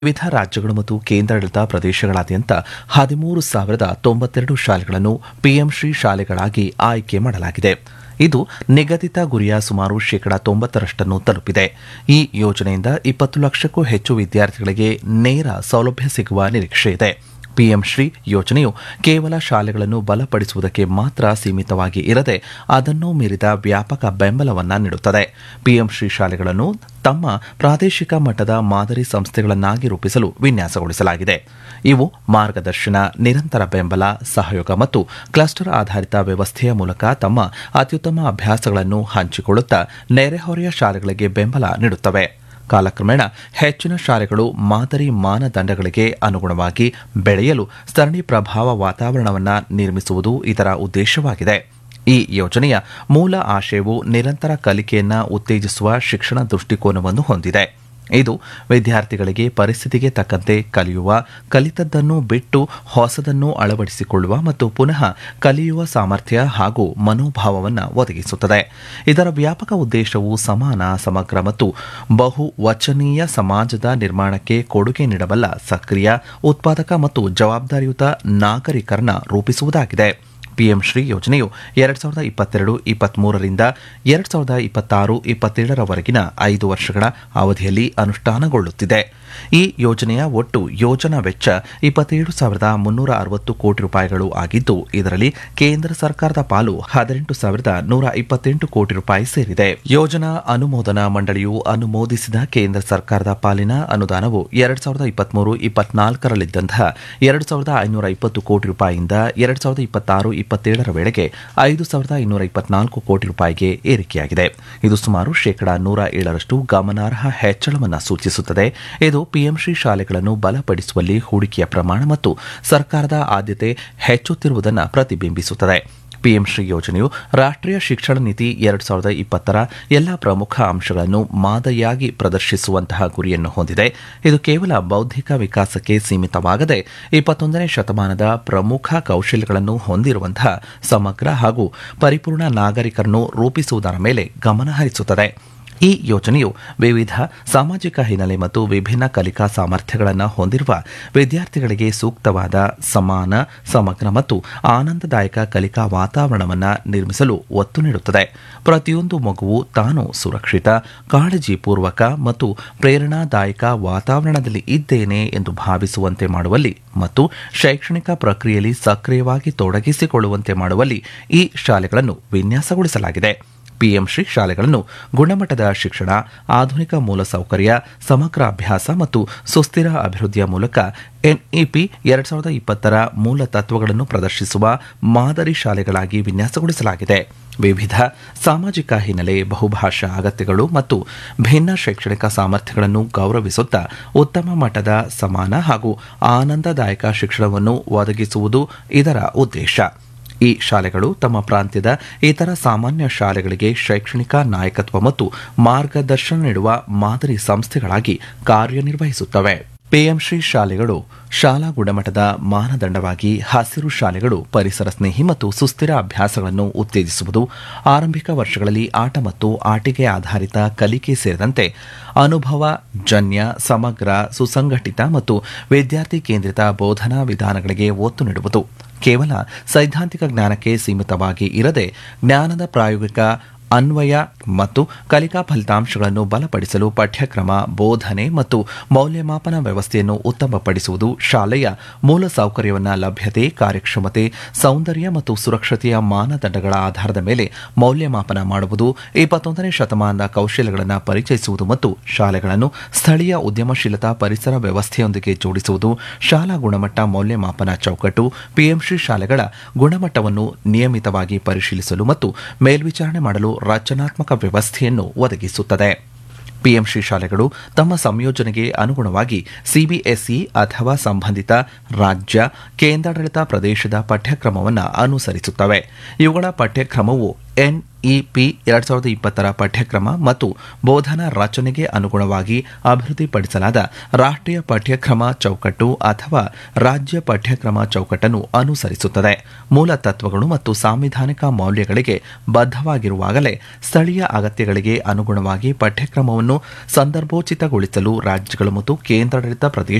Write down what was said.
ವಿವಿಧ ರಾಜ್ಯಗಳು ಮತ್ತು ಕೇಂದ್ರಾಡಳಿತ ಪ್ರದೇಶಗಳಾದ್ಯಂತ ಹದಿಮೂರು ಸಾವಿರದ ತೊಂಬತ್ತೆರಡು ಶಾಲೆಗಳನ್ನು ಪಿಎಂಶ್ರೀ ಶಾಲೆಗಳಾಗಿ ಆಯ್ಕೆ ಮಾಡಲಾಗಿದೆ ಇದು ನಿಗದಿತ ಗುರಿಯ ಸುಮಾರು ಶೇಕಡಾ ತೊಂಬತ್ತರಷ್ಟನ್ನು ತಲುಪಿದೆ ಈ ಯೋಜನೆಯಿಂದ ಇಪ್ಪತ್ತು ಲಕ್ಷಕ್ಕೂ ಹೆಚ್ಚು ವಿದ್ಯಾರ್ಥಿಗಳಿಗೆ ನೇರ ಸೌಲಭ್ಯ ಸಿಗುವ ನಿರೀಕ್ಷೆ ಇದೆ ಪಿಎಂ ಶ್ರೀ ಯೋಜನೆಯು ಕೇವಲ ಶಾಲೆಗಳನ್ನು ಬಲಪಡಿಸುವುದಕ್ಕೆ ಮಾತ್ರ ಸೀಮಿತವಾಗಿ ಇರದೆ ಅದನ್ನು ಮೀರಿದ ವ್ಯಾಪಕ ಬೆಂಬಲವನ್ನ ನೀಡುತ್ತದೆ ಪಿಎಂ ಶ್ರೀ ಶಾಲೆಗಳನ್ನು ತಮ್ಮ ಪ್ರಾದೇಶಿಕ ಮಟ್ಟದ ಮಾದರಿ ಸಂಸ್ಥೆಗಳನ್ನಾಗಿ ರೂಪಿಸಲು ವಿನ್ಯಾಸಗೊಳಿಸಲಾಗಿದೆ ಇವು ಮಾರ್ಗದರ್ಶನ ನಿರಂತರ ಬೆಂಬಲ ಸಹಯೋಗ ಮತ್ತು ಕ್ಲಸ್ಟರ್ ಆಧಾರಿತ ವ್ಯವಸ್ಥೆಯ ಮೂಲಕ ತಮ್ಮ ಅತ್ಯುತ್ತಮ ಅಭ್ಯಾಸಗಳನ್ನು ಹಂಚಿಕೊಳ್ಳುತ್ತಾ ನೆರೆಹೊರೆಯ ಶಾಲೆಗಳಿಗೆ ಬೆಂಬಲ ನೀಡುತ್ತವೆ ಕಾಲಕ್ರಮೇಣ ಹೆಚ್ಚಿನ ಶಾಲೆಗಳು ಮಾದರಿ ಮಾನದಂಡಗಳಿಗೆ ಅನುಗುಣವಾಗಿ ಬೆಳೆಯಲು ಸರಣಿ ಪ್ರಭಾವ ವಾತಾವರಣವನ್ನು ನಿರ್ಮಿಸುವುದು ಇದರ ಉದ್ದೇಶವಾಗಿದೆ ಈ ಯೋಜನೆಯ ಮೂಲ ಆಶಯವು ನಿರಂತರ ಕಲಿಕೆಯನ್ನು ಉತ್ತೇಜಿಸುವ ಶಿಕ್ಷಣ ದೃಷ್ಟಿಕೋನವನ್ನು ಹೊಂದಿದೆ ಇದು ವಿದ್ಯಾರ್ಥಿಗಳಿಗೆ ಪರಿಸ್ಥಿತಿಗೆ ತಕ್ಕಂತೆ ಕಲಿಯುವ ಕಲಿತದ್ದನ್ನು ಬಿಟ್ಟು ಹೊಸದನ್ನು ಅಳವಡಿಸಿಕೊಳ್ಳುವ ಮತ್ತು ಪುನಃ ಕಲಿಯುವ ಸಾಮರ್ಥ್ಯ ಹಾಗೂ ಮನೋಭಾವವನ್ನು ಒದಗಿಸುತ್ತದೆ ಇದರ ವ್ಯಾಪಕ ಉದ್ದೇಶವು ಸಮಾನ ಸಮಗ್ರ ಮತ್ತು ಬಹು ವಚನೀಯ ಸಮಾಜದ ನಿರ್ಮಾಣಕ್ಕೆ ಕೊಡುಗೆ ನೀಡಬಲ್ಲ ಸಕ್ರಿಯ ಉತ್ಪಾದಕ ಮತ್ತು ಜವಾಬ್ದಾರಿಯುತ ನಾಗರಿಕರನ್ನ ರೂಪಿಸುವುದಾಗಿದೆ ಪಿಎಂ ಶ್ರೀ ಯೋಜನೆಯು ಎರಡ್ ಸಾವಿರದ ಇಪ್ಪತ್ತೆರಡು ಇಪ್ಪತ್ಮೂರರಿಂದ ಎರಡ್ ಸಾವಿರದ ಇಪ್ಪತ್ತಾರು ಇಪ್ಪತ್ತೇಳರವರೆಗಿನ ಐದು ವರ್ಷಗಳ ಅವಧಿಯಲ್ಲಿ ಅನುಷ್ಠಾನಗೊಳ್ಳುತ್ತಿದೆ ಈ ಯೋಜನೆಯ ಒಟ್ಟು ಯೋಜನಾ ವೆಚ್ಚ ಇಪ್ಪತ್ತೇಳು ಸಾವಿರದ ಮುನ್ನೂರ ಅರವತ್ತು ಕೋಟಿ ರೂಪಾಯಿಗಳು ಆಗಿದ್ದು ಇದರಲ್ಲಿ ಕೇಂದ್ರ ಸರ್ಕಾರದ ಪಾಲು ಹದಿನೆಂಟು ಸಾವಿರದ ನೂರ ಇಪ್ಪತ್ತೆಂಟು ಕೋಟಿ ರೂಪಾಯಿ ಸೇರಿದೆ ಯೋಜನಾ ಅನುಮೋದನಾ ಮಂಡಳಿಯು ಅನುಮೋದಿಸಿದ ಕೇಂದ್ರ ಸರ್ಕಾರದ ಪಾಲಿನ ಅನುದಾನವು ಎರಡ್ ಸಾವಿರದ ಇಪ್ಪತ್ಮೂರು ಇಪ್ಪತ್ನಾಲ್ಕರಲ್ಲಿದ್ದಂತಹ ಎರಡು ಸಾವಿರದ ಐನೂರ ಇಪ್ಪತ್ತು ಕೋಟಿ ರೂಪಾಯಿಯಿಂದ ಎರಡ್ ಸಾವಿರದ ಇಪ್ಪತ್ತಾರು ಇಪ್ಪತ್ತೇಳರ ವೇಳೆಗೆ ಐದು ಸಾವಿರದ ಇನ್ನೂರ ಇಪ್ಪತ್ನಾಲ್ಕು ಕೋಟಿ ರೂಪಾಯಿಗೆ ಏರಿಕೆಯಾಗಿದೆ ಇದು ಸುಮಾರು ಶೇಕಡಾ ನೂರ ಏಳರಷ್ಟು ಗಮನಾರ್ಹ ಹೆಚ್ಚಳವನ್ನು ಸೂಚಿಸುತ್ತದೆ ಇದು ಪಿಎಂಶ್ರೀ ಶಾಲೆಗಳನ್ನು ಬಲಪಡಿಸುವಲ್ಲಿ ಹೂಡಿಕೆಯ ಪ್ರಮಾಣ ಮತ್ತು ಸರ್ಕಾರದ ಆದ್ಯತೆ ಹೆಚ್ಚುತ್ತಿರುವುದನ್ನು ಪ್ರತಿಬಿಂಬಿಸುತ್ತದೆ ಪಿಎಂ ಶ್ರೀ ಯೋಜನೆಯು ರಾಷ್ಟ್ರೀಯ ಶಿಕ್ಷಣ ನೀತಿ ಎರಡು ಸಾವಿರದ ಇಪ್ಪತ್ತರ ಎಲ್ಲಾ ಪ್ರಮುಖ ಅಂಶಗಳನ್ನು ಮಾದರಿಯಾಗಿ ಪ್ರದರ್ಶಿಸುವಂತಹ ಗುರಿಯನ್ನು ಹೊಂದಿದೆ ಇದು ಕೇವಲ ಬೌದ್ಧಿಕ ವಿಕಾಸಕ್ಕೆ ಸೀಮಿತವಾಗದೆ ಇಪ್ಪತ್ತೊಂದನೇ ಶತಮಾನದ ಪ್ರಮುಖ ಕೌಶಲ್ಯಗಳನ್ನು ಹೊಂದಿರುವಂತಹ ಸಮಗ್ರ ಹಾಗೂ ಪರಿಪೂರ್ಣ ನಾಗರಿಕರನ್ನು ರೂಪಿಸುವುದರ ಮೇಲೆ ಗಮನ ಹರಿಸುತ್ತದೆ ಈ ಯೋಜನೆಯು ವಿವಿಧ ಸಾಮಾಜಿಕ ಹಿನ್ನೆಲೆ ಮತ್ತು ವಿಭಿನ್ನ ಕಲಿಕಾ ಸಾಮರ್ಥ್ಯಗಳನ್ನು ಹೊಂದಿರುವ ವಿದ್ಯಾರ್ಥಿಗಳಿಗೆ ಸೂಕ್ತವಾದ ಸಮಾನ ಸಮಗ್ರ ಮತ್ತು ಆನಂದದಾಯಕ ಕಲಿಕಾ ವಾತಾವರಣವನ್ನು ನಿರ್ಮಿಸಲು ಒತ್ತು ನೀಡುತ್ತದೆ ಪ್ರತಿಯೊಂದು ಮಗುವು ತಾನು ಸುರಕ್ಷಿತ ಕಾಳಜಿಪೂರ್ವಕ ಮತ್ತು ಪ್ರೇರಣಾದಾಯಕ ವಾತಾವರಣದಲ್ಲಿ ಇದ್ದೇನೆ ಎಂದು ಭಾವಿಸುವಂತೆ ಮಾಡುವಲ್ಲಿ ಮತ್ತು ಶೈಕ್ಷಣಿಕ ಪ್ರಕ್ರಿಯೆಯಲ್ಲಿ ಸಕ್ರಿಯವಾಗಿ ತೊಡಗಿಸಿಕೊಳ್ಳುವಂತೆ ಮಾಡುವಲ್ಲಿ ಈ ಶಾಲೆಗಳನ್ನು ವಿನ್ಯಾಸಗೊಳಿಸಲಾಗಿದೆ ಪಿಎಂ ಶ್ರೀ ಶಾಲೆಗಳನ್ನು ಗುಣಮಟ್ಟದ ಶಿಕ್ಷಣ ಆಧುನಿಕ ಮೂಲಸೌಕರ್ಯ ಸಮಗ್ರ ಅಭ್ಯಾಸ ಮತ್ತು ಸುಸ್ಥಿರ ಅಭಿವೃದ್ಧಿಯ ಮೂಲಕ ಎನ್ಇಪಿ ಎರಡ್ ಸಾವಿರದ ಇಪ್ಪತ್ತರ ಮೂಲ ತತ್ವಗಳನ್ನು ಪ್ರದರ್ಶಿಸುವ ಮಾದರಿ ಶಾಲೆಗಳಾಗಿ ವಿನ್ಯಾಸಗೊಳಿಸಲಾಗಿದೆ ವಿವಿಧ ಸಾಮಾಜಿಕ ಹಿನ್ನೆಲೆ ಬಹುಭಾಷಾ ಅಗತ್ಯಗಳು ಮತ್ತು ಭಿನ್ನ ಶೈಕ್ಷಣಿಕ ಸಾಮರ್ಥ್ಯಗಳನ್ನು ಗೌರವಿಸುತ್ತಾ ಉತ್ತಮ ಮಟ್ಟದ ಸಮಾನ ಹಾಗೂ ಆನಂದದಾಯಕ ಶಿಕ್ಷಣವನ್ನು ಒದಗಿಸುವುದು ಇದರ ಉದ್ದೇಶ ಈ ಶಾಲೆಗಳು ತಮ್ಮ ಪ್ರಾಂತ್ಯದ ಇತರ ಸಾಮಾನ್ಯ ಶಾಲೆಗಳಿಗೆ ಶೈಕ್ಷಣಿಕ ನಾಯಕತ್ವ ಮತ್ತು ಮಾರ್ಗದರ್ಶನ ನೀಡುವ ಮಾದರಿ ಸಂಸ್ಥೆಗಳಾಗಿ ಕಾರ್ಯನಿರ್ವಹಿಸುತ್ತವೆ ಪಿಎಂಶ್ರೀ ಶಾಲೆಗಳು ಶಾಲಾ ಗುಣಮಟ್ಟದ ಮಾನದಂಡವಾಗಿ ಹಸಿರು ಶಾಲೆಗಳು ಪರಿಸರ ಸ್ನೇಹಿ ಮತ್ತು ಸುಸ್ಥಿರ ಅಭ್ಯಾಸಗಳನ್ನು ಉತ್ತೇಜಿಸುವುದು ಆರಂಭಿಕ ವರ್ಷಗಳಲ್ಲಿ ಆಟ ಮತ್ತು ಆಟಿಕೆ ಆಧಾರಿತ ಕಲಿಕೆ ಸೇರಿದಂತೆ ಅನುಭವ ಜನ್ಯ ಸಮಗ್ರ ಸುಸಂಘಟಿತ ಮತ್ತು ವಿದ್ಯಾರ್ಥಿ ಕೇಂದ್ರಿತ ಬೋಧನಾ ವಿಧಾನಗಳಿಗೆ ಒತ್ತು ನೀಡುವುದು ಕೇವಲ ಸೈದ್ಧಾಂತಿಕ ಜ್ಞಾನಕ್ಕೆ ಸೀಮಿತವಾಗಿ ಇರದೆ ಜ್ಞಾನದ ಪ್ರಾಯೋಗಿಕ ಅನ್ವಯ ಮತ್ತು ಕಲಿಕಾ ಫಲಿತಾಂಶಗಳನ್ನು ಬಲಪಡಿಸಲು ಪಠ್ಯಕ್ರಮ ಬೋಧನೆ ಮತ್ತು ಮೌಲ್ಯಮಾಪನ ವ್ಯವಸ್ಥೆಯನ್ನು ಉತ್ತಮಪಡಿಸುವುದು ಶಾಲೆಯ ಮೂಲ ಸೌಕರ್ಯವನ್ನು ಲಭ್ಯತೆ ಕಾರ್ಯಕ್ಷಮತೆ ಸೌಂದರ್ಯ ಮತ್ತು ಸುರಕ್ಷತೆಯ ಮಾನದಂಡಗಳ ಆಧಾರದ ಮೇಲೆ ಮೌಲ್ಯಮಾಪನ ಮಾಡುವುದು ಇಪ್ಪತ್ತೊಂದನೇ ಶತಮಾನದ ಕೌಶಲ್ಯಗಳನ್ನು ಪರಿಚಯಿಸುವುದು ಮತ್ತು ಶಾಲೆಗಳನ್ನು ಸ್ಥಳೀಯ ಉದ್ಯಮಶೀಲತಾ ಪರಿಸರ ವ್ಯವಸ್ಥೆಯೊಂದಿಗೆ ಜೋಡಿಸುವುದು ಶಾಲಾ ಗುಣಮಟ್ಟ ಮೌಲ್ಯಮಾಪನ ಚೌಕಟ್ಟು ಪಿಎಂಶ್ರೀ ಶಾಲೆಗಳ ಗುಣಮಟ್ಟವನ್ನು ನಿಯಮಿತವಾಗಿ ಪರಿಶೀಲಿಸಲು ಮತ್ತು ಮೇಲ್ವಿಚಾರಣೆ ಮಾಡಲು ರಚನಾತ್ಮಕ ವ್ಯವಸ್ಥೆಯನ್ನು ಒದಗಿಸುತ್ತದೆ ಪಿಎಂಶ್ರೀ ಶಾಲೆಗಳು ತಮ್ಮ ಸಂಯೋಜನೆಗೆ ಅನುಗುಣವಾಗಿ ಸಿಬಿಎಸ್ಇ ಅಥವಾ ಸಂಬಂಧಿತ ರಾಜ್ಯ ಕೇಂದ್ರಾಡಳಿತ ಪ್ರದೇಶದ ಪಠ್ಯಕ್ರಮವನ್ನು ಅನುಸರಿಸುತ್ತವೆ ಇವುಗಳ ಪಠ್ಯಕ್ರಮವು ಎನ್ಇಪಿ ಎರಡ್ ಸಾವಿರದ ಇಪ್ಪತ್ತರ ಪಠ್ಯಕ್ರಮ ಮತ್ತು ಬೋಧನಾ ರಚನೆಗೆ ಅನುಗುಣವಾಗಿ ಅಭಿವೃದ್ಧಿಪಡಿಸಲಾದ ರಾಷ್ಟ್ರೀಯ ಪಠ್ಯಕ್ರಮ ಚೌಕಟ್ಟು ಅಥವಾ ರಾಜ್ಯ ಪಠ್ಯಕ್ರಮ ಚೌಕಟ್ಟನ್ನು ಅನುಸರಿಸುತ್ತದೆ ಮೂಲ ತತ್ವಗಳು ಮತ್ತು ಸಾಂವಿಧಾನಿಕ ಮೌಲ್ಯಗಳಿಗೆ ಬದ್ಧವಾಗಿರುವಾಗಲೇ ಸ್ಥಳೀಯ ಅಗತ್ಯಗಳಿಗೆ ಅನುಗುಣವಾಗಿ ಪಠ್ಯಕ್ರಮವನ್ನು ಸಂದರ್ಭೋಚಿತಗೊಳಿಸಲು ರಾಜ್ಯಗಳು ಮತ್ತು ಕೇಂದ್ರಾಡಳಿತ ಪ್ರದೇಶ